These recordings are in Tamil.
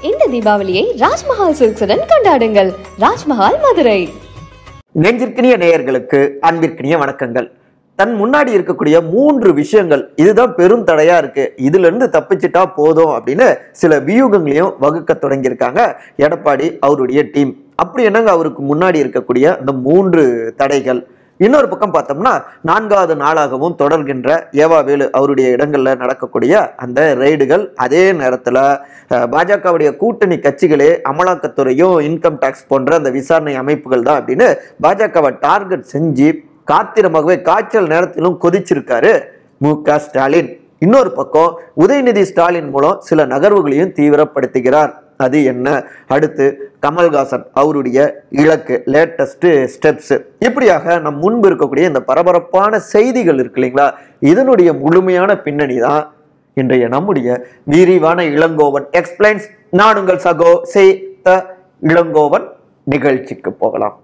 இந்த தீபாவளியை ராஜ்மஹால் சில்க்ஸுடன் கொண்டாடுங்கள் ராஜ்மஹால் மதுரை நெஞ்சிற்கினிய நேயர்களுக்கு அன்பிற்கினிய வணக்கங்கள் தன் முன்னாடி இருக்கக்கூடிய மூன்று விஷயங்கள் இதுதான் பெரும் தடையா இருக்கு இதுல இருந்து தப்பிச்சிட்டா போதும் அப்படின்னு சில வியூகங்களையும் வகுக்க தொடங்கியிருக்காங்க எடப்பாடி அவருடைய டீம் அப்படி என்னங்க அவருக்கு முன்னாடி இருக்கக்கூடிய அந்த மூன்று தடைகள் இன்னொரு பக்கம் பார்த்தோம்னா நான்காவது நாளாகவும் தொடர்கின்ற ஏவாவேலு அவருடைய இடங்கள்ல நடக்கக்கூடிய அந்த ரெய்டுகள் அதே நேரத்துல அஹ், பாஜகவுடைய கூட்டணி கட்சிகளே அமலாக்கத்துறையும் இன்கம் டாக்ஸ் போன்ற அந்த விசாரணை அமைப்புகள் தான் அப்படின்னு பாஜகவை டார்கெட் செஞ்சு காத்திரமாகவே காய்ச்சல் நேரத்திலும் கொதிச்சிருக்காரு மு க ஸ்டாலின் இன்னொரு பக்கம் உதயநிதி ஸ்டாலின் மூலம் சில நகர்வுகளையும் தீவிரப்படுத்துகிறார் அது என்ன அடுத்து கமல்ஹாசன் அவருடைய இலக்கு லேட்டஸ்ட் ஸ்டெப்ஸ் இப்படியாக நம் முன்பு இருக்கக்கூடிய இந்த பரபரப்பான செய்திகள் இருக்கு இல்லைங்களா இதனுடைய முழுமையான பின்னணி தான் இன்றைய நம்முடைய விரிவான இளங்கோவன் எக்ஸ்பிளைன்ஸ் நான் உங்கள் சகோ சே த இளங்கோவன் நிகழ்ச்சிக்கு போகலாம்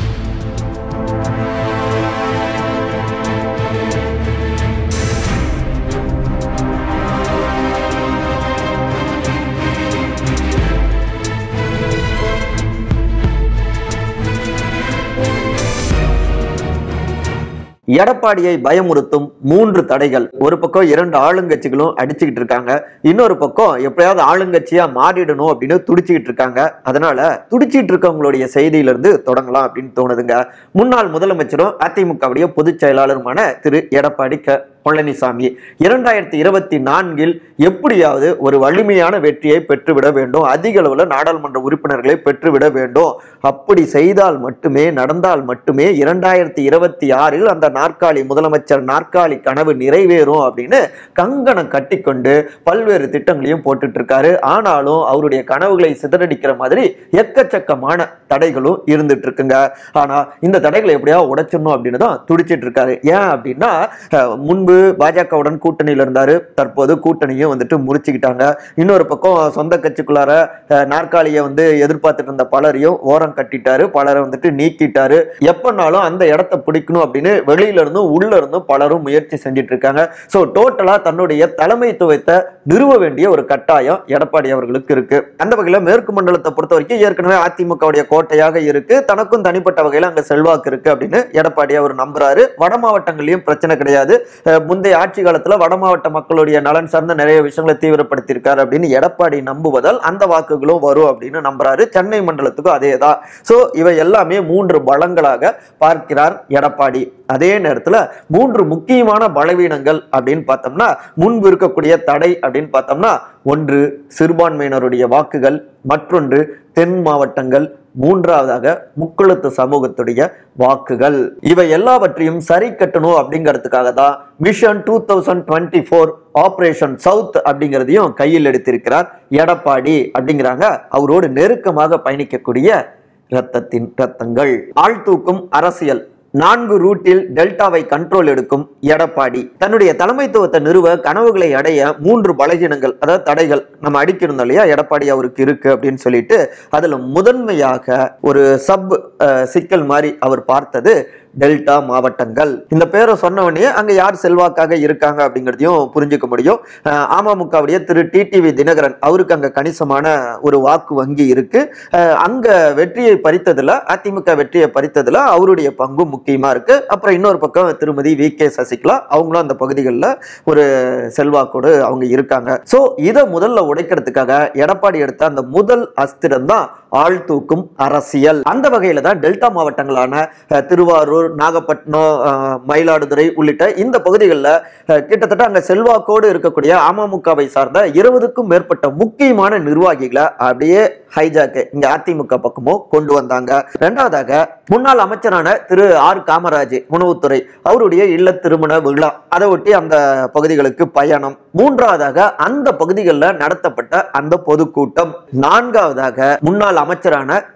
எடப்பாடியை பயமுறுத்தும் மூன்று தடைகள் ஒரு பக்கம் இரண்டு ஆளுங்கட்சிகளும் அடிச்சுக்கிட்டு இருக்காங்க இன்னொரு பக்கம் எப்படியாவது ஆளுங்கட்சியா மாறிடணும் அப்படின்னு துடிச்சுக்கிட்டு இருக்காங்க அதனால துடிச்சிட்டு இருக்கவங்களுடைய செய்தியிலிருந்து தொடங்கலாம் அப்படின்னு தோணுதுங்க முன்னாள் முதலமைச்சரும் அதிமுகவுடைய பொதுச் செயலாளருமான திரு எடப்பாடி க பழனிசாமி இரண்டாயிரத்தி இருபத்தி நான்கில் எப்படியாவது ஒரு வலிமையான வெற்றியை பெற்றுவிட வேண்டும் அதிக அளவில் நாடாளுமன்ற உறுப்பினர்களை பெற்றுவிட வேண்டும் அப்படி செய்தால் மட்டுமே நடந்தால் மட்டுமே இரண்டாயிரத்தி இருபத்தி ஆறில் அந்த நாற்காலி முதலமைச்சர் நாற்காலி கனவு நிறைவேறும் அப்படின்னு கங்கணம் கட்டிக்கொண்டு பல்வேறு திட்டங்களையும் போட்டுட்டு இருக்காரு ஆனாலும் அவருடைய கனவுகளை சிதறடிக்கிற மாதிரி எக்கச்சக்கமான தடைகளும் இருந்துட்டு இருக்குங்க ஆனா இந்த தடைகளை எப்படியாவது உடைச்சிடணும் அப்படின்னு தான் துடிச்சிட்டு இருக்காரு ஏன் அப்படின்னா அஹ், முன்பு பாஜகவுடன் கூட்டணியில் இருந்தாரு தற்போது கூட்டணியும் வந்துட்டு முறிச்சுக்கிட்டாங்க இன்னொரு பக்கம் சொந்த கட்சிக்குள்ளார அஹ், நாற்காலியை வந்து எதிர்பார்த்துட்டு இருந்த பலரையும் ஓரம் கட்டிட்டாரு பலரை வந்துட்டு நீக்கிட்டாரு எப்பனாலும் அந்த இடத்த பிடிக்கணும் அப்படின்னு வெளியில இருந்தும் உள்ள இருந்தும் பலரும் முயற்சி செஞ்சுட்டு இருக்காங்க ஸோ டோட்டலா தன்னுடைய தலைமைத்துவத்தை நிறுவ வேண்டிய ஒரு கட்டாயம் எடப்பாடி அவர்களுக்கு இருக்கு அந்த வகையில மேற்கு மண்டலத்தை பொறுத்த வரைக்கும் ஏற்கனவே அதிமுகவுடைய கோட்டையாக இருக்கு தனக்கும் தனிப்பட்ட வகையில அங்க செல்வாக்கு இருக்கு அப்படின்னு எடப்பாடி அவர் நம்புறாரு வட மாவட்டங்களையும் பிரச்சனை கிடையாது அஹ் முந்தைய ஆட்சி காலத்துல வட மாவட்ட மக்களுடைய நலன் சார்ந்த நிறைய விஷயங்களை தீவிரப்படுத்தியிருக்காரு அப்படின்னு எடப்பாடி நம்புவதால் அந்த வாக்குகளும் வரும் அப்படின்னு நம்புறாரு சென்னை மண்டலத்துக்கும் அதே தான் ஸோ இவை எல்லாமே மூன்று பலங்களாக பார்க்கிறார் எடப்பாடி அதே நேரத்துல மூன்று முக்கியமான பலவீனங்கள் அப்படின்னு பார்த்தோம்னா முன்பு இருக்கக்கூடிய தடை அப்படின்னு பார்த்தோம்னா ஒன்று சிறுபான்மையினருடைய வாக்குகள் மற்றொன்று தென் மாவட்டங்கள் மூன்றாவதாக முக்குளத்து சமூகத்துடைய வாக்குகள் இவை எல்லாவற்றையும் சரி கட்டணும் அப்படிங்கிறதுக்காக தான் mission two thousand twenty four operation south அப்படிங்கிறதையும் கையில் எடுத்திருக்கிறார் எடப்பாடி அப்படிங்கிறாங்க அவரோடு நெருக்கமாக பயணிக்கக்கூடிய இரத்தத்தின் ரத்தங்கள் ஆழ்தூக்கும் அரசியல் நான்கு ரூட்டில் டெல்டாவை கண்ட்ரோல் எடுக்கும் எடப்பாடி தன்னுடைய தலைமைத்துவத்தை நிறுவ கனவுகளை அடைய மூன்று பலகீனங்கள் அதாவது தடைகள் நம்ம அடிக்கிருந்தோம் இல்லையா எடப்பாடி அவருக்கு இருக்கு அப்படின்னு சொல்லிட்டு அதுல முதன்மையாக ஒரு சப் அஹ், சிக்கல் மாதிரி அவர் பார்த்தது டெல்டா மாவட்டங்கள் இந்த பேரை சொன்னவனே அங்க யார் செல்வாக்காக இருக்காங்க அப்படிங்கிறதையும் புரிஞ்சுக்க முடியும் அஹ், அமமுகவுடைய திரு டிடிவி தினகரன் அவருக்கு அங்க கணிசமான ஒரு வாக்கு வங்கி இருக்கு அஹ், அங்க வெற்றியை பறித்ததுல அதிமுக வெற்றியை பறித்ததுல அவருடைய பங்கும் முக்கியமா இருக்கு அப்புறம் இன்னொரு பக்கம் திருமதி வி கே சசிகலா அவங்களும் அந்த பகுதிகளில் ஒரு செல்வாக்கோடு அவங்க இருக்காங்க ஸோ இதை முதல்ல உடைக்கிறதுக்காக எடப்பாடி எடுத்த அந்த முதல் அஸ்திரம் தான் ஆழ்தூக்கும் அரசியல் அந்த வகையில தான் டெல்டா மாவட்டங்களான அஹ், திருவாரூர் நாகப்பட்டினம் அஹ், மயிலாடுதுறை உள்ளிட்ட இந்த பகுதிகளில் கிட்டத்தட்ட அங்க செல்வாக்கோடு இருக்கக்கூடிய அமமுகவை சார்ந்த இருபதுக்கும் மேற்பட்ட முக்கியமான நிர்வாகிகளை அப்படியே ஹைஜாக்கு இங்க அதிமுக பக்கமும் கொண்டு வந்தாங்க ரெண்டாவதாக முன்னாள் அமைச்சரான திரு ஆர் காமராஜ் உணவுத்துறை அவருடைய இல்ல திருமண விழா அதை ஒட்டி அந்த பகுதிகளுக்கு பயணம் மூன்றாவதாக அந்த பகுதிகளில் நடத்தப்பட்ட அந்த பொதுக்கூட்டம் நான்காவதாக முன்னாள் அமைச்சரான திரு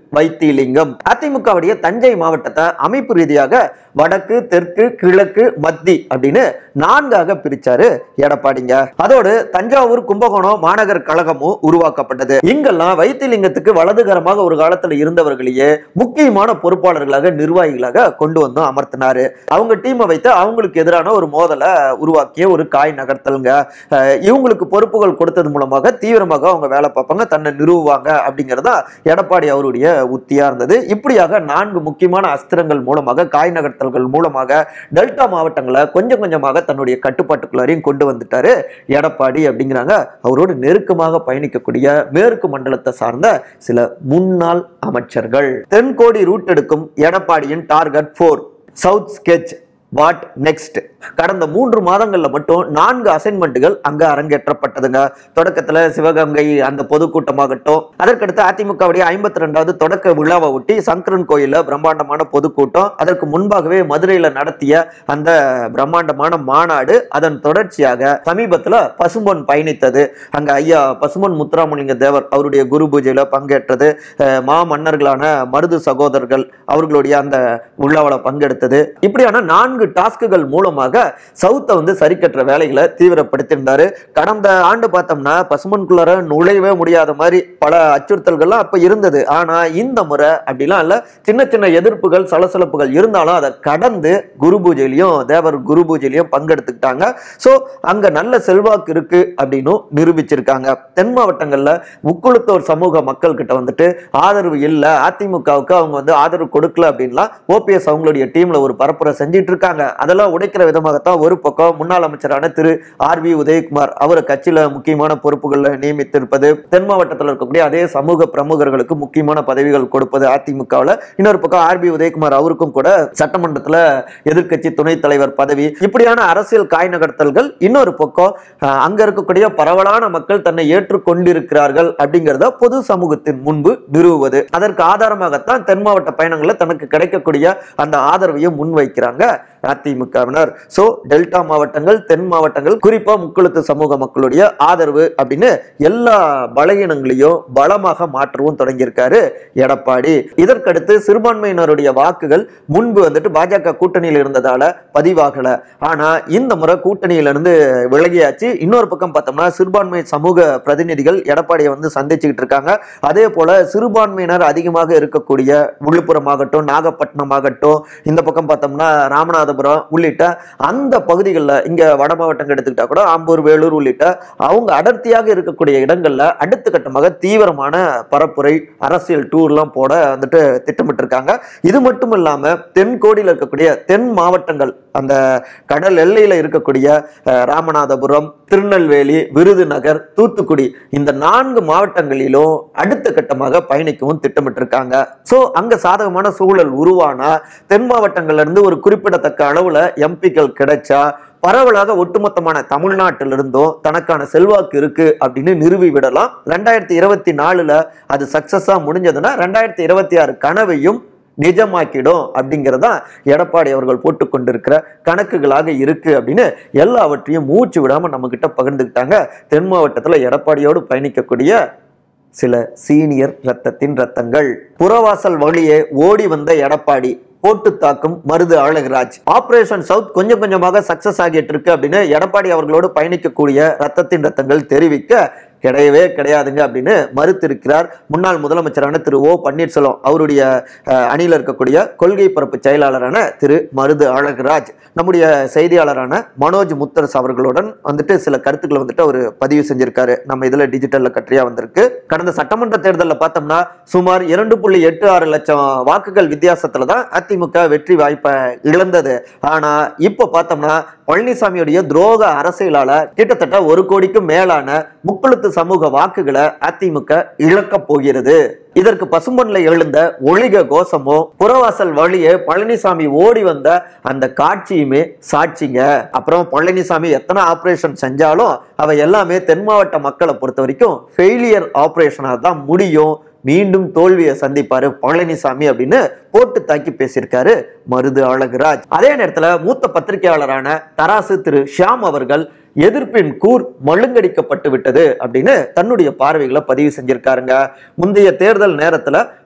வைத்திலிங்கம் அதிமுகவுடைய தஞ்சை மாவட்டத்தை அமைப்பு ரீதியாக வடக்கு தெற்கு கிழக்கு மத்தி அப்படின்னு நான்காக பிரிச்சாரு எடப்பாடிங்க அதோடு தஞ்சாவூர் கும்பகோணம் மாநகர் கழகமும் உருவாக்கப்பட்டது இங்கெல்லாம் வைத்திலிங்கத்துக்கு வலதுகரமாக ஒரு காலத்துல இருந்தவர்களையே முக்கியமான பொறுப்பாளர்களாக நிர்வாகிகளாக கொண்டு வந்து அமர்த்தினாரு அவங்க டீமை வைத்து அவங்களுக்கு எதிரான ஒரு மோதலை உருவாக்கிய ஒரு காய் நகர்த்தலுங்க அஹ் இவங்களுக்கு பொறுப்புகள் கொடுத்தது மூலமாக தீவிரமாக அவங்க வேலை பார்ப்பாங்க தன்னை நிறுவுவாங்க அப்படிங்கிறதா எடப்பாடி அவருடைய உத்தியா இருந்தது இப்படியாக நான்கு முக்கியமான அஸ்திரங்கள் மூலமாக காய் நகர்த்தல்கள் மூலமாக டெல்டா மாவட்டங்களை கொஞ்சம் கொஞ்சமாக தன்னுடைய கட்டுப்பாட்டுக்குள்ளாரையும் கொண்டு வந்துட்டாரு எடப்பாடி அப்படிங்கிறாங்க அவரோடு நெருக்கமாக பயணிக்கக்கூடிய மேற்கு மண்டலத்தை சார்ந்த சில முன்னாள் அமைச்சர்கள் தென்கோடி ரூட் எடுக்கும் எடப்பாடியின் target four south sketch what next கடந்த மூன்று மாதங்கள்ல மட்டும் நான்கு அசைன்மெண்ட்டுகள் அங்க அரங்கேற்றப்பட்டதுங்க தொடக்கத்துல சிவகங்கை அந்த பொதுக்கூட்டமாகட்டும் அதற்கடுத்து அதிமுகவுடைய ஐம்பத்தி ரெண்டாவது தொடக்க விழாவை ஒட்டி சங்கரன் கோயில்ல பிரம்மாண்டமான பொதுக்கூட்டம் அதற்கு முன்பாகவே மதுரையில நடத்திய அந்த பிரம்மாண்டமான மாநாடு அதன் தொடர்ச்சியாக சமீபத்துல பசும்பொன் பயணித்தது அங்க ஐயா பசும்பொன் முத்துராமலிங்க தேவர் அவருடைய குரு பூஜையில பங்கேற்றது அஹ் மா மன்னர்களான மருது சகோதரர்கள் அவர்களுடைய அந்த விழாவில் பங்கெடுத்தது இப்படியான நான்கு டாஸ்க்குகள் மூலமாக சவுத்தை வந்து சரி கட்டுற வேலைகளை தீவிரப்படுத்தியிருந்தாரு கடந்த ஆண்டு பார்த்தோம்னா பசுமன்குள்ளார நுழையவே முடியாத மாதிரி பல அச்சுறுத்தல்கள்லாம் அப்ப இருந்தது ஆனா இந்த முறை அப்படிலாம் இல்ல சின்ன சின்ன எதிர்ப்புகள் சலசலப்புகள் இருந்தாலும் அதை கடந்து குரு பூஜையிலையும் தேவர் குரு பூஜையிலையும் பங்கெடுத்துக்கிட்டாங்க ஸோ அங்க நல்ல செல்வாக்கு இருக்கு அப்படின்னும் நிரூபிச்சிருக்காங்க தென் மாவட்டங்கள்ல முக்குளத்தோர் சமூக மக்கள் கிட்ட வந்துட்டு ஆதரவு இல்லை அதிமுகவுக்கு அவங்க வந்து ஆதரவு கொடுக்கல அப்படின்லாம் ஓபிஎஸ் அவங்களுடைய டீம்ல ஒரு பரப்புரை செஞ்சிட்டு இருக்காங்க அதெல்லாம் உடைக்கிற விதமாகத்தான் ஒரு பக்கம் முன்னாள் அமைச்சரான திரு ஆர் வி உதயகுமார் அவரை கட்சியில முக்கியமான பொறுப்புகளில் நியமித்திருப்பது தென் மாவட்டத்தில் இருக்கக்கூடிய அதே சமூக பிரமுகர்களுக்கு முக்கியமான பதவிகள் கொடுப்பது அதிமுகவில் இன்னொரு பக்கம் ஆர் பி உதயகுமார் அவருக்கும் கூட சட்டமன்றத்துல எதிர்க்கட்சி துணைத் தலைவர் பதவி இப்படியான அரசியல் காய் நகர்த்தல்கள் இன்னொரு பக்கம் அஹ், அங்க இருக்கக்கூடிய பரவலான மக்கள் தன்னை ஏற்றுக்கொண்டிருக்கிறார்கள் அப்படிங்கிறத பொது சமூகத்தின் முன்பு நிறுவுவது அதற்கு ஆதாரமாகத்தான் தென் மாவட்ட பயணங்களில் தனக்கு கிடைக்கக்கூடிய அந்த ஆதரவையும் முன்வைக்கிறாங்க அதிமுகவினர் சோ டெல்டா மாவட்டங்கள் தென் மாவட்டங்கள் குறிப்பா முக்குளத்து சமூக மக்களுடைய ஆதரவு அப்படின்னு எல்லா பலகீனங்களையும் பலமாக மாற்றவும் தொடங்கியிருக்காரு எடப்பாடி இதற்கடுத்து சிறுபான்மையினருடைய வாக்குகள் முன்பு வந்துட்டு பாஜக கூட்டணியில் இருந்ததால பதிவாகல ஆனா இந்த முறை கூட்டணியிலிருந்து விலகியாச்சு இன்னொரு பக்கம் பார்த்தோம்னா சிறுபான்மை சமூக பிரதிநிதிகள் எடப்பாடியை வந்து சந்திச்சுக்கிட்டு இருக்காங்க அதே போல சிறுபான்மையினர் அதிகமாக இருக்கக்கூடிய விழுப்புரம் ஆகட்டும் நாகப்பட்டினம் ஆகட்டும் இந்த பக்கம் பார்த்தோம்னா ராமநாதபுரம் உள்ளிட்ட அந்த பகுதிகளில் இங்க வட மாவட்டங்கள் எடுத்துக்கிட்டா கூட ஆம்பூர் வேலூர் உள்ளிட்ட அவங்க அடர்த்தியாக இருக்கக்கூடிய இடங்கள்ல அடுத்த கட்டமாக தீவிரமான பரப்புரை அரசியல் டூர்லாம் போட வந்துட்டு திட்டமிட்டிருக்காங்க இது மட்டும் இல்லாம தென்கோடியில் இருக்கக்கூடிய தென் மாவட்டங்கள் அந்த கடல் எல்லையில இருக்கக்கூடிய அஹ், ராமநாதபுரம் திருநெல்வேலி விருதுநகர் தூத்துக்குடி இந்த நான்கு மாவட்டங்களிலும் அடுத்த கட்டமாக பயணிக்கவும் திட்டமிட்டிருக்காங்க சோ அங்க சாதகமான சூழல் உருவானா தென் மாவட்டங்கள்ல இருந்து ஒரு குறிப்பிடத்தக்க அளவுல எம்பிக்கள் கிடைச்சா பரவலாக ஒட்டுமொத்தமான தமிழ்நாட்டிலிருந்தும் தனக்கான செல்வாக்கு இருக்கு அப்படின்னு நிறுவி விடலாம் ரெண்டாயிரத்தி இருபத்தி நாலுல அது சக்சஸா முடிஞ்சதுன்னா ரெண்டாயிரத்தி இருபத்தி ஆறு கனவையும் நிஜமாக்கிடும் அப்படிங்கிறதா எடப்பாடி அவர்கள் போட்டு கொண்டிருக்கிற கணக்குகளாக இருக்கு அப்படின்னு எல்லாவற்றையும் மூச்சு விடாம நம்ம கிட்ட பகிர்ந்துக்கிட்டாங்க தென் மாவட்டத்துல எடப்பாடியோடு பயணிக்கக்கூடிய சில சீனியர் ரத்தத்தின் ரத்தங்கள் புறவாசல் வழியே ஓடி வந்த எடப்பாடி போட்டு தாக்கும் மருது அழகராஜ் ஆபரேஷன் சவுத் கொஞ்சம் கொஞ்சமாக சக்சஸ் ஆகிட்டு இருக்கு அப்படின்னு எடப்பாடி அவர்களோடு பயணிக்கக்கூடிய ரத்தத்தின் ரத்தங்கள் தெரிவிக்க கிடையவே கிடையாதுங்க அப்படின்னு மறுத்திருக்கிறார் முன்னாள் முதலமைச்சரான திரு ஓ பன்னீர்செல்வம் அவருடைய அஹ், அணியில் இருக்கக்கூடிய கொள்கை பரப்பு செயலாளரான திரு மருது அழகராஜ் நம்முடைய செய்தியாளரான மனோஜ் முத்தரஸ் அவர்களுடன் வந்துட்டு சில கருத்துக்களை வந்துட்டு அவர் பதிவு செஞ்சிருக்காரு நம்ம இதுல டிஜிட்டல்ல கட்டுரையா வந்திருக்கு கடந்த சட்டமன்ற தேர்தலில் பார்த்தோம்னா சுமார் இரண்டு புள்ளி எட்டு ஆறு லட்சம் வாக்குகள் வித்தியாசத்துல தான் அதிமுக வெற்றி வாய்ப்பை இழந்தது ஆனா இப்ப பார்த்தோம்னா பழனிசாமியுடைய துரோக அரசியலால கிட்டத்தட்ட ஒரு கோடிக்கும் மேலான முக்குளத்து சமூக வாக்குகளை அதிமுக இழக்கப் போகிறது இதற்கு பசும்பொன்ல எழுந்த ஒளிக கோஷமோ புறவாசல் வழியே பழனிசாமி ஓடி வந்த அந்த காட்சியுமே சாட்சிங்க அப்புறம் பழனிசாமி எத்தனை ஆபரேஷன் செஞ்சாலும் அவை எல்லாமே தென் மாவட்ட மக்களை பொறுத்த வரைக்கும் ஃபெயிலியர் ஆபரேஷனாக தான் முடியும் மீண்டும் தோல்வியை சந்திப்பாரு பழனிசாமி அப்படின்னு போட்டு தாக்கி பேசியிருக்காரு மருது அழகுராஜ் அதே நேரத்துல மூத்த பத்திரிகையாளரான தராசு திரு ஷியாம் அவர்கள் எதிர்ப்பின் கூர் மழுங்கடிக்கப்பட்டு விட்டது அப்படின்னு தன்னுடைய பார்வைகளை பதிவு செஞ்சிருக்காருங்க முந்தைய தேர்தல் நேரத்துல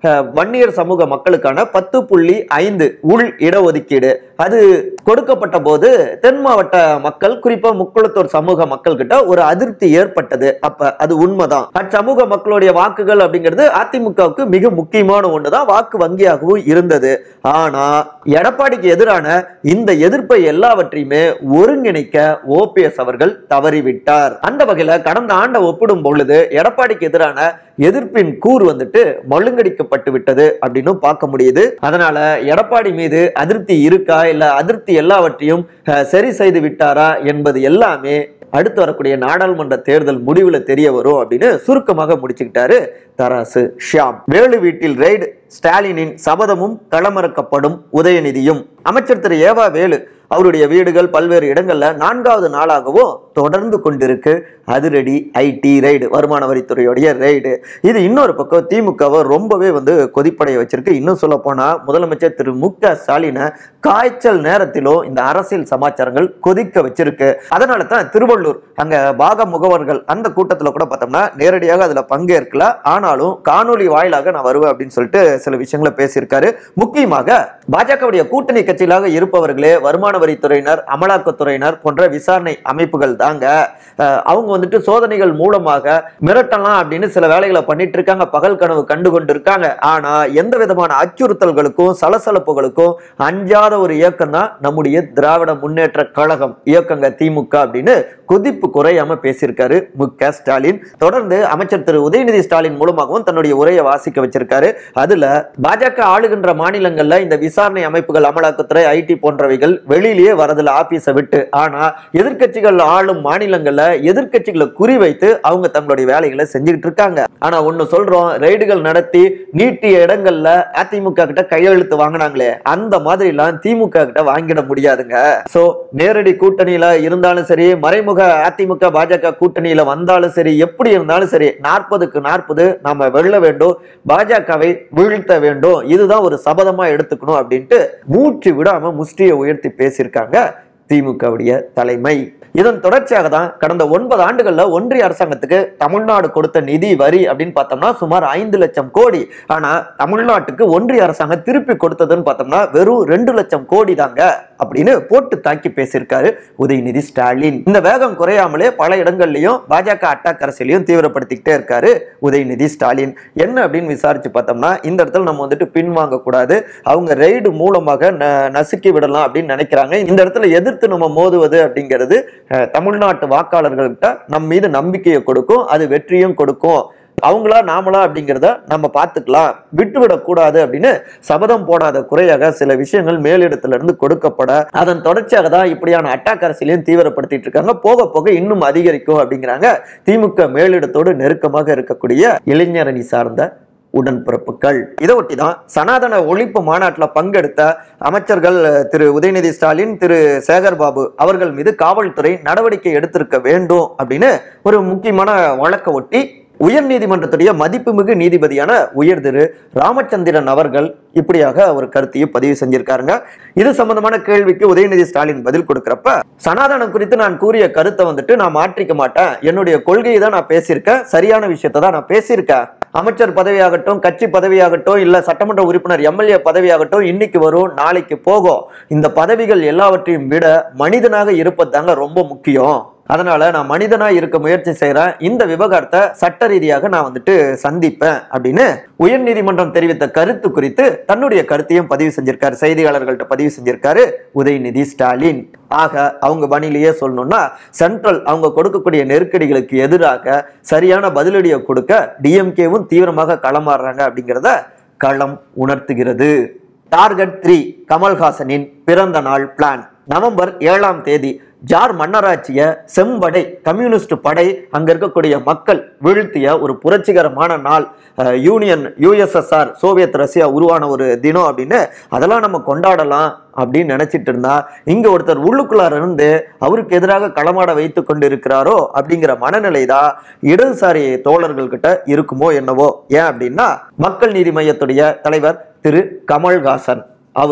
அஹ், வன்னியர் சமூக மக்களுக்கான பத்து புள்ளி ஐந்து உள் இடஒதுக்கீடு அது கொடுக்கப்பட்ட போது தென் மாவட்ட மக்கள் குறிப்பா முக்குளத்தூர் சமூக மக்கள் கிட்ட ஒரு அதிருப்தி ஏற்பட்டது அப்ப அது உண்மைதான் அச்சமூக மக்களுடைய வாக்குகள் அப்படிங்கிறது அதிமுகவுக்கு மிக முக்கியமான ஒண்ணுதான் வாக்கு வங்கியாகவும் இருந்தது ஆனா எடப்பாடிக்கு எதிரான இந்த எதிர்ப்பை எல்லாவற்றையுமே ஒருங்கிணைக்க ஓபிஎஸ் அவர்கள் தவறிவிட்டார் அந்த வகையில கடந்த ஆண்டை ஒப்பிடும் பொழுது எடப்பாடிக்கு எதிரான எதிர்ப்பின் கூர் வந்துட்டு மழுங்கடிக்கப்பட்டு விட்டது அப்படின்னு பார்க்க முடியுது அதனால எடப்பாடி மீது அதிருப்தி இருக்கா இல்ல அதிருப்தி எல்லாவற்றையும் அஹ், சரி செய்து விட்டாரா என்பது எல்லாமே அடுத்து வரக்கூடிய நாடாளுமன்ற தேர்தல் முடிவுல தெரிய வரும் அப்படின்னு சுருக்கமாக முடிச்சுக்கிட்டாரு தராசு ஷியாம் வேலு வீட்டில் ரெய்டு ஸ்டாலினின் சபதமும் களமறுக்கப்படும் உதயநிதியும் அமைச்சர் திரு ஏவா வேலு அவருடைய வீடுகள் பல்வேறு இடங்கள்ல நான்காவது நாளாகவும் தொடர்ந்து கொண்டிருக்கு அதிரடி ஐடி ரெய்டு வருமான வரித்துறையுடைய ரெய்டு இது இன்னொரு பக்கம் திமுகவை ரொம்பவே வந்து கொதிப்படைய வச்சிருக்கு இன்னும் சொல்ல போனா முதலமைச்சர் திரு மு க ஸ்டாலினை காய்ச்சல் நேரத்திலும் இந்த அரசியல் சமாச்சாரங்கள் கொதிக்க வச்சிருக்கு அதனால தான் திருவள்ளூர் அங்க பாக முகவர்கள் அந்த கூட்டத்துல கூட பார்த்தோம்னா நேரடியாக அதுல பங்கேற்கல ஆனாலும் காணொலி வாயிலாக நான் வருவேன் அப்படின்னு சொல்லிட்டு சில விஷயங்களை பேசியிருக்காரு முக்கியமாக பாஜகவுடைய கூட்டணி கட்சிகளாக இருப்பவர்களே வருமான வரித்துறையினர் அமலாக்கத்துறையினர் போன்ற விசாரணை அமைப்புகள் தாங்க அஹ், அவங்க வந்துட்டு சோதனைகள் மூலமாக மிரட்டலாம் அப்படின்னு சில வேலைகளை பண்ணிட்டு இருக்காங்க பகல் கனவு கண்டு கொண்டு இருக்காங்க ஆனா எந்த விதமான அச்சுறுத்தல்களுக்கும் சலசலப்புகளுக்கும் அஞ்சாத ஒரு இயக்கம் தான் நம்முடைய திராவிட முன்னேற்ற கழகம் இயக்கங்க திமுக அப்படின்னு கொதிப்பு குறையாம பேசியிருக்காரு மு க ஸ்டாலின் தொடர்ந்து அமைச்சர் திரு உதயநிதி ஸ்டாலின் மூலமாகவும் தன்னுடைய உரையை வாசிக்க வச்சிருக்காரு அதுல பாஜக ஆளுகின்ற மாநிலங்கள்ல இந்த விசாரணை அமைப்புகள் அமலாக்கத்துறை ஐடி போன்றவைகள் வெளியிலேயே வரதுல ஆபீஸை விட்டு ஆனா எதிர்க்கட்சிகள் ஆளும் மாநிலங்கள்ல எதிர்க்கட்சிகளை குறிவைத்து அவங்க தங்களுடைய வேலைகளை செஞ்சுக்கிட்டு இருக்காங்க ஆனா ஒண்ணு சொல்றோம் ரெய்டுகள் நடத்தி நீட்டிய இடங்கள்ல அதிமுக கிட்ட கையெழுத்து வாங்கினாங்களே அந்த மாதிரி எல்லாம் திமுக கிட்ட வாங்கிட முடியாதுங்க சோ நேரடி கூட்டணியில இருந்தாலும் சரி மறைமுக அதிமுக பாஜக கூட்டணியில வந்தாலும் சரி எப்படி இருந்தாலும் சரி நாற்பதுக்கு நாற்பது நாம வெல்ல வேண்டும் பாஜகவை வீழ்த்த வேண்டும் இதுதான் ஒரு சபதமா எடுத்துக்கணும் அப்படின்ட்டு மூச்சு விடாம முஷ்டியை உயர்த்தி பேசியிருக்காங்க திமுகவுடைய தலைமை இதன் தொடர்ச்சியாக தான் கடந்த ஒன்பது ஆண்டுகள்ல ஒன்றிய அரசாங்கத்துக்கு தமிழ்நாடு கொடுத்த நிதி வரி அப்படின்னு பார்த்தோம்னா சுமார் ஐந்து லட்சம் கோடி ஆனா தமிழ்நாட்டுக்கு ஒன்றிய அரசாங்கம் திருப்பி கொடுத்ததுன்னு பார்த்தோம்னா வெறும் ரெண்டு லட்சம் கோடி தாங்க அப்படின்னு போட்டு தாக்கி பேசியிருக்காரு உதயநிதி ஸ்டாலின் இந்த வேகம் குறையாமலே பல இடங்கள்லயும் பாஜக அட்டாக் அரசியலையும் தீவிரப்படுத்திக்கிட்டே இருக்காரு உதயநிதி ஸ்டாலின் என்ன அப்படின்னு விசாரிச்சு பார்த்தோம்னா இந்த இடத்துல நம்ம வந்துட்டு பின்வாங்க கூடாது அவங்க ரெய்டு மூலமாக ந- நசுக்கி விடலாம் அப்படின்னு நினைக்கிறாங்க இந்த இடத்துல எதிர்த்து நம்ம மோதுவது அப்படிங்கிறது அஹ், தமிழ்நாட்டு வாக்காளர்கள்கிட்ட நம் மீது நம்பிக்கையை கொடுக்கும் அது வெற்றியும் கொடுக்கும் அவங்களா நாமளா அப்படிங்கிறத நம்ம பார்த்துக்கலாம் விட்டுவிடக் கூடாது அப்படின்னு சபதம் போடாத குறையாக சில விஷயங்கள் மேலிடத்துல இருந்து கொடுக்கப்பட அதன் தொடர்ச்சியாக தான் இப்படியான அட்டாக் அரசியலையும் தீவிரப்படுத்திட்டு இருக்காங்க போக போக இன்னும் அதிகரிக்கும் அப்படிங்கிறாங்க திமுக மேலிடத்தோடு நெருக்கமாக இருக்கக்கூடிய இளைஞரணி சார்ந்த உடன்பிறப்புகள் இதை ஒட்டி தான் சனாதன ஒழிப்பு மாநாட்டில் பங்கெடுத்த அமைச்சர்கள் அஹ், திரு உதயநிதி ஸ்டாலின் திரு சேகர் பாபு அவர்கள் மீது காவல்துறை நடவடிக்கை எடுத்திருக்க வேண்டும் அப்படின்னு ஒரு முக்கியமான வழக்கை ஒட்டி உயர் நீதிமன்றத்துடைய மதிப்புமிகு நீதிபதியான உயர் திரு ராமச்சந்திரன் அவர்கள் இப்படியாக ஒரு கருத்தையும் பதிவு செஞ்சிருக்காருங்க இது சம்பந்தமான கேள்விக்கு உதயநிதி ஸ்டாலின் பதில் கொடுக்கிறப்ப சனாதனம் குறித்து நான் கூறிய கருத்தை வந்துட்டு நான் மாற்றிக்க மாட்டேன் என்னுடைய கொள்கையை தான் நான் பேசியிருக்கேன் சரியான விஷயத்தை தான் நான் பேசியிருக்கேன் அமைச்சர் பதவியாகட்டும் கட்சி பதவியாகட்டும் இல்ல சட்டமன்ற உறுப்பினர் எம்எல்ஏ பதவியாகட்டும் இன்னைக்கு வரும் நாளைக்கு போகும் இந்த பதவிகள் எல்லாவற்றையும் விட மனிதனாக இருப்பது தாங்க ரொம்ப முக்கியம் அதனால நான் மனிதனா இருக்க முயற்சி செய்றேன் இந்த விவகாரத்தை சட்ட ரீதியாக நான் வந்துட்டு சந்திப்பேன் அப்படின்னு உயர்நீதிமன்றம் தெரிவித்த கருத்து குறித்து தன்னுடைய கருத்தையும் பதிவு செஞ்சிருக்காரு செய்தியாளர்கள்ட்ட பதிவு செஞ்சிருக்காரு உதயநிதி ஸ்டாலின் ஆக அவங்க பணியிலேயே சொல்லணும்னா சென்ட்ரல் அவங்க கொடுக்கக்கூடிய நெருக்கடிகளுக்கு எதிராக சரியான பதிலடியை கொடுக்க டிஎம்கேவும் தீவிரமாக களமாறுறாங்க அப்படிங்கிறத களம் உணர்த்துகிறது டார்கெட் த்ரீ கமல்ஹாசனின் பிறந்த நாள் பிளான் நவம்பர் ஏழாம் தேதி ஜார் மன்னராட்சிய செம்படை கம்யூனிஸ்ட் படை அங்க இருக்கக்கூடிய மக்கள் வீழ்த்திய ஒரு புரட்சிகரமான நாள் அஹ், யூனியன் யூஎஸ்எஸ்ஆர் சோவியத் ரஷ்யா உருவான ஒரு தினம் அப்படின்னு அதெல்லாம் நம்ம கொண்டாடலாம் அப்படின்னு நினைச்சிட்டு இருந்தா இங்க ஒருத்தர் உள்ளுக்குள்ளார இருந்து அவருக்கு எதிராக களமாட வைத்து கொண்டு இருக்கிறாரோ அப்படிங்கிற மனநிலை தான் இடதுசாரி தோழர்கள் கிட்ட இருக்குமோ என்னவோ ஏன் அப்படின்னா மக்கள் நீதி மையத்துடைய தலைவர் திரு கமல்ஹாசன் அவரு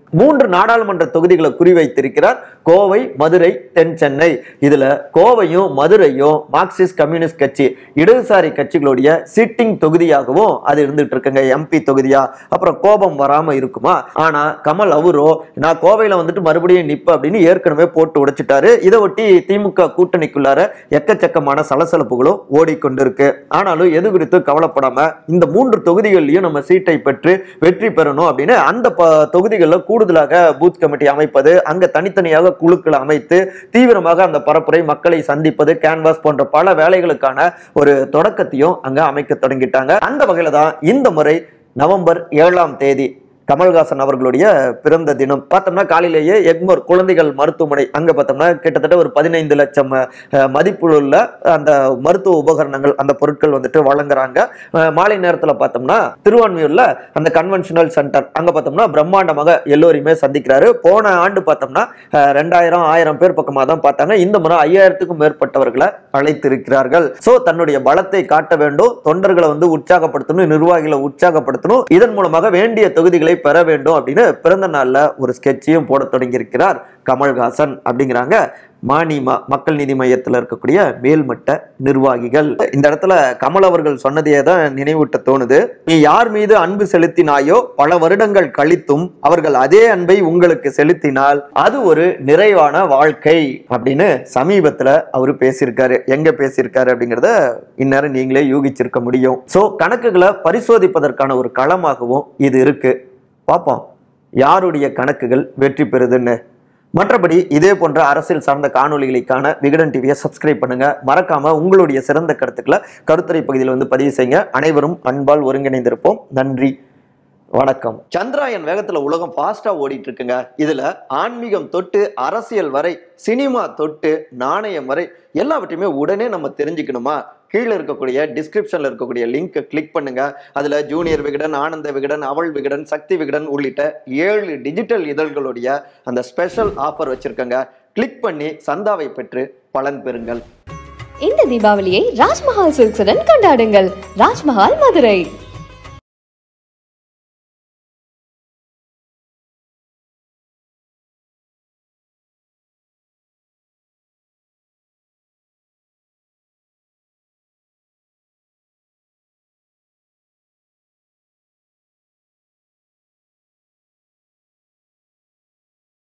மூன்று நாடாளுமன்ற தொகுதிகளை குறிவைத்திருக்கிறார் கோவை மதுரை தென் சென்னை இதுல கோவையும் மதுரையும் மார்க்சிஸ்ட் கம்யூனிஸ்ட் கட்சி இடதுசாரி கட்சிகளுடைய சிட்டிங் தொகுதியாகவும் அது இருந்துட்டு இருக்குங்க எம்பி தொகுதியா அப்புறம் கோபம் வராம இருக்குமா ஆனா கமல் அவரோ நான் கோவையில வந்துட்டு மறுபடியும் நிப்ப அப்படின்னு ஏற்கனவே போட்டு உடைச்சிட்டாரு இதை ஒட்டி திமுக கூட்டணிக்குள்ளார எக்கச்சக்கமான சலசலப்புகளும் ஓடிக்கொண்டிருக்கு ஆனாலும் எது குறித்து கவலைப்படாம இந்த மூன்று தொகுதிகள்லயும் நம்ம சீட்டை பெற்று வெற்றி பெறணும் அப்படின்னு அந்த ப- தொகுதிகளில் கூடுதலாக பூத் கமிட்டி அமைப்பது அங்க தனித்தனியாக குழுக்களை அமைத்து தீவிரமாக அந்த பரப்புரை மக்களை சந்திப்பது கேன்வாஸ் போன்ற பல வேலைகளுக்கான ஒரு தொடக்கத்தையும் அங்க அமைக்க தொடங்கிட்டாங்க அந்த வகையில தான் இந்த முறை நவம்பர் ஏழாம் தேதி கமல்ஹாசன் அவர்களுடைய பிறந்த தினம் பார்த்தோம்னா காலையிலேயே எக்மோர் குழந்தைகள் மருத்துவமனை அங்க பார்த்தோம்னா கிட்டத்தட்ட ஒரு பதினைந்து லட்சம் அஹ், மதிப்புள்ள அந்த மருத்துவ உபகரணங்கள் அந்த பொருட்கள் வந்துட்டு வழங்குறாங்க அஹ், மாலை நேரத்துல பார்த்தோம்னா திருவான்மியூர்ல அந்த கன்வென்ஷனல் சென்டர் அங்க பார்த்தோம்னா பிரம்மாண்டமாக எல்லோரையுமே சந்திக்கிறாரு போன ஆண்டு பார்த்தோம்னா அஹ், ரெண்டாயிரம் ஆயிரம் பேர் பக்கமாக தான் பார்த்தாங்க இந்த முறை ஐயாயிரத்துக்கும் மேற்பட்டவர்களை அழைத்திருக்கிறார்கள் சோ தன்னுடைய பலத்தை காட்ட வேண்டும் தொண்டர்களை வந்து உற்சாகப்படுத்தணும் நிர்வாகிகளை உற்சாகப்படுத்தணும் இதன் மூலமாக வேண்டிய தொகுதிகளை பெற வேண்டும் அப்படின்னு பிறந்த நாள்ல ஒரு ஸ்கெட்சையும் போட தொடங்கியிருக்கிறார் கமல்ஹாசன் அப்படிங்கிறாங்க மானிமா மக்கள் நீதி மையத்தில் இருக்கக்கூடிய மேல்மட்ட நிர்வாகிகள் இந்த இடத்துல கமல் அவர்கள் சொன்னதையே தான் நினைவூட்ட தோணுது நீ யார் மீது அன்பு செலுத்தினாயோ பல வருடங்கள் கழித்தும் அவர்கள் அதே அன்பை உங்களுக்கு செலுத்தினால் அது ஒரு நிறைவான வாழ்க்கை அப்படின்னு சமீபத்துல அவரு பேசியிருக்காரு எங்க பேசியிருக்காரு அப்படிங்கிறத இந்நேரம் நீங்களே யூகிச்சிருக்க முடியும் சோ கணக்குகளை பரிசோதிப்பதற்கான ஒரு களமாகவும் இது இருக்கு பார்ப்போம் யாருடைய கணக்குகள் வெற்றி பெறுதுன்னு மற்றபடி இதே போன்ற அரசியல் சார்ந்த காணொளிகளுக்கான விகடன் டிவியை சப்ஸ்கிரைப் பண்ணுங்க மறக்காம உங்களுடைய சிறந்த கருத்துக்களை கருத்துரை பகுதியில் வந்து பதிவு செய்யுங்க அனைவரும் அன்பால் ஒருங்கிணைந்திருப்போம் நன்றி வணக்கம் சந்திராயன் வேகத்துல உலகம் ஃபாஸ்டா ஓடிட்டு இருக்குங்க இதுல ஆன்மீகம் தொட்டு அரசியல் வரை சினிமா தொட்டு நாணயம் வரை எல்லாவற்றையுமே உடனே நம்ம தெரிஞ்சுக்கணுமா கீழே இருக்கக்கூடிய டிஸ்கிரிப்ஷன்ல இருக்கக்கூடிய லிங்கை கிளிக் பண்ணுங்க அதுல ஜூனியர் விகடன் ஆனந்த விகடன் அவள் விகடன் சக்தி விகடன் உள்ளிட்ட ஏழு டிஜிட்டல் இதழ்களுடைய அந்த ஸ்பெஷல் ஆஃபர் வச்சிருக்கங்க கிளிக் பண்ணி சந்தாவை பெற்று பலன் பெறுங்கள் இந்த தீபாவளியை ராஜ்மஹால் சில்க்ஸுடன் கொண்டாடுங்கள் ராஜ்மஹால் மதுரை